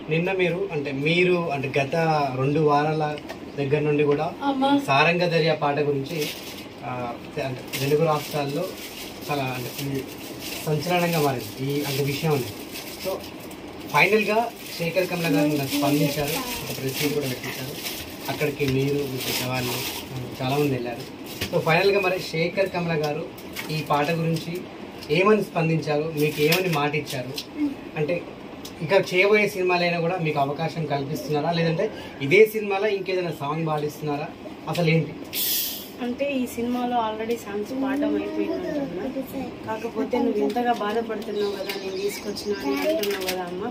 నిన్న మీరు అంటే మీరు అంటే గత రెండు వారాల దగ్గర నుండి కూడా అమ్మా సారంగ దర్యా పాట గురించి ఆ, అంటే తెలుగు రాష్ట్రాల్లో చాలా అంటే ఈ సంచలనంగా మారింది ఈ అంటే విషయం ఉంది సో ఫైనల్గా శేఖర్ కమల గారు నిన్న స్పందించారు ఒక ప్రెస్ మీట్ కూడా పెట్టించారు అక్కడికి మీరు మీ పెద్దవాళ్ళు ఆ, చాలామంది వెళ్ళారు సో ఫైనల్గా మరి శేఖర్ కమల గారు ఈ పాట గురించి ఏమని స్పందించారు మీకు ఏమని మాట ఇచ్చారు అంటే ఇక చేయబోయే సినిమాలైనా కూడా మీకు అవకాశం కల్పిస్తున్నారా లేదంటే ఇదే సినిమాలో ఇంకేదైనా సాంగ్ పాడిస్తున్నారా అసలు ఏంటి అంటే ఈ సినిమాలో ఆల్రెడీ సాంగ్స్ పాడడం అయిపోయిందంటున్నా కాకపోతే నువ్వు ఇంతగా బాధపడుతున్నావు కదా నేను తీసుకొచ్చిన అని అంటున్నావు కదా అమ్మ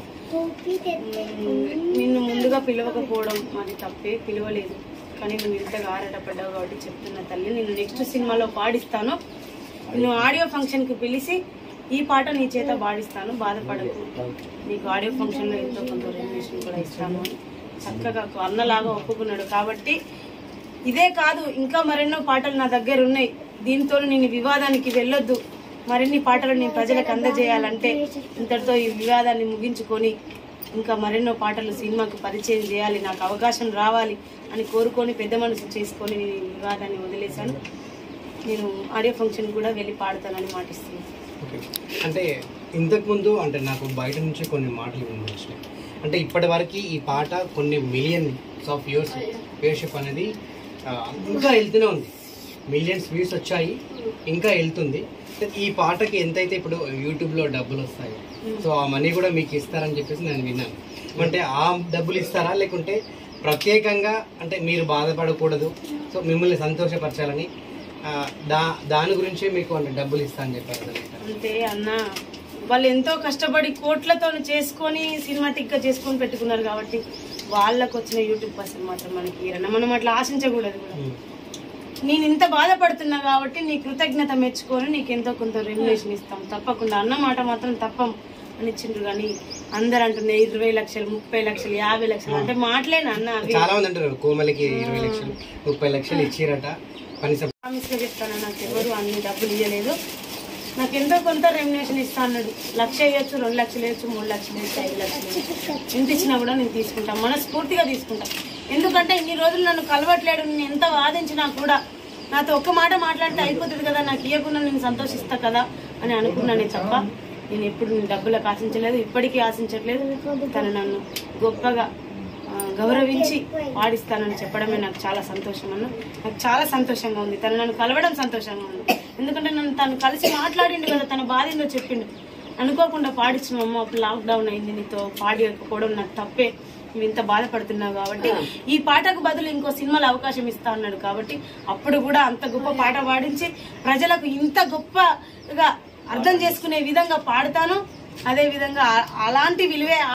మ్మ్, నిన్ను ముందుగా పిలవకపోవడం మాది తప్పే పిలవలేదు కానీ నువ్వు ఇంతగా ఆరాటపడ్డావు కాబట్టి చెప్తున్నా తల్లి నేను నెక్స్ట్ సినిమాలో పాడిస్తాను నువ్వు ఆడియో ఫంక్షన్కి పిలిచి ఈ పాట నీ చేత పాడిస్తాను బాధపడకు నీకు ఆడియో ఫంక్షన్లో ఎంతో కొంత రెమ్యునేషన్ కూడా ఇస్తాను అని చక్కగా ఒక అన్నలాగా ఒప్పుకున్నాడు కాబట్టి ఇదే కాదు ఇంకా మరెన్నో పాటలు నా దగ్గర ఉన్నాయి దీంతో నేను వివాదానికి వెళ్ళొద్దు మరిన్ని పాటలు నేను ప్రజలకు అందజేయాలంటే ఇంతటితో ఈ వివాదాన్ని ముగించుకొని ఇంకా మరెన్నో పాటలు సినిమాకి పరిచయం చేయాలి నాకు అవకాశం రావాలి అని కోరుకొని పెద్ద మనసు చేసుకొని నేను ఈ వివాదాన్ని వదిలేశాను నేను ఆడియో ఫంక్షన్ కూడా వెళ్ళి పాడతానని మాటిస్తున్నాను ఓకే అంటే ఇంతకుముందు అంటే నాకు బయట నుంచి కొన్ని మాటలు వినిపించినాయి అంటే ఇప్పటి వరకు ఈ పాట కొన్ని మిలియన్స్ ఆఫ్ వ్యూర్స్ వ్యూర్షిప్ అనేది ఆ, ఇంకా వెళ్తూనే ఉంది మిలియన్స్ వ్యూస్ వచ్చాయి ఇంకా వెళ్తుంది ఈ పాటకి ఎంతైతే ఇప్పుడు యూట్యూబ్లో డబ్బులు వస్తాయి సో ఆ మనీ కూడా మీకు ఇస్తారని చెప్పేసి నేను విన్నాను అంటే ఆ డబ్బులు ఇస్తారా లేకుంటే ప్రత్యేకంగా అంటే మీరు బాధపడకూడదు సో మిమ్మల్ని సంతోషపరచాలని ఆ, దా దాని గురించే మీకు అంటే డబ్బులు ఇస్తా అని చెప్పారు కదా. అంటే అన్న వాళ్ళు ఎంతో కష్టపడి కోట్లతో చేసుకొని సినిమాటిక్ గా చేసుకొని పెట్టుకున్నారు కాబట్టి వాళ్ళకు వచ్చిన యూట్యూబ్ పర్సన్ మాత్రం మనకి ఇరన్న మనం అట్లా ఆశించకూడదు కూడా ఉమ్. నేను ఇంత బాధపడుతున్నా కాబట్టి నీ కృతజ్ఞత మెచ్చుకొని నీకు ఎంతో కొంత రెమ్యులేషన్ ఇస్తాం తప్పకుండా అన్న మాట మాత్రం తప్పం అని ఇచ్చిండ్రు కానీ అందరు అంటున్నారు ఇరవై లక్షలు ముప్పై లక్షలు యాభై లక్షలు అంటే మాటలేనా అన్న అవి చాలా మంది అంటారు కోమలికి ఇరవై లక్షలు ముప్పై లక్షలు ఇచ్చిరట కనీసం ప్రామిస్ గా చెప్తాను నాకు ఎవరు అన్ని డబ్బులు ఇవ్వలేదు నాకు ఎంతో కొంత రెమ్యునేషన్ ఇస్తా అన్నాడు లక్ష ఇవ్వచ్చు రెండు లక్షలు ఇవ్వచ్చు మూడు లక్షలు ఇవ్వచ్చు ఐదు లక్షలు ఇవ్వచ్చు ఎంత ఇచ్చినా కూడా నేను తీసుకుంటాను మనస్ఫూర్తిగా తీసుకుంటా ఎందుకంటే ఇన్ని రోజులు నన్ను కలవట్లేడు నేను ఎంత వాదించినా కూడా నాతో ఒక్క మాట మాట్లాడితే అయిపోతుంది కదా నాకు ఇవ్వకుండా నేను సంతోషిస్తా కదా అని అనుకున్నానే తప్ప నేను ఎప్పుడు నేను డబ్బులకు ఆశించలేదు ఇప్పటికీ ఆశించట్లేదు తను నన్ను గొప్పగా ఆ, గౌరవించి పాడిస్తానని చెప్పడమే నాకు చాలా సంతోషం అన్న నాకు చాలా సంతోషంగా ఉంది తను నన్ను కలవడం సంతోషంగా ఉంది ఎందుకంటే నన్ను తను కలిసి మాట్లాడిండు కదా తన బాధ ఏందో చెప్పిండు అనుకోకుండా పాడించిన అమ్మ అప్పుడు లాక్డౌన్ అయింది నీతో పాడియకపోవడం నాకు తప్పే నువ్వు ఇంత బాధపడుతున్నావు కాబట్టి ఈ పాటకు బదులు ఇంకో సినిమాలో అవకాశం ఇస్తా అన్నాడు కాబట్టి అప్పుడు కూడా అంత గొప్ప పాట పాడించి ప్రజలకు ఇంత గొప్పగా అర్థం చేసుకునే విధంగా పాడతాను అదే విధంగా ఆ- అలాంటి విలువే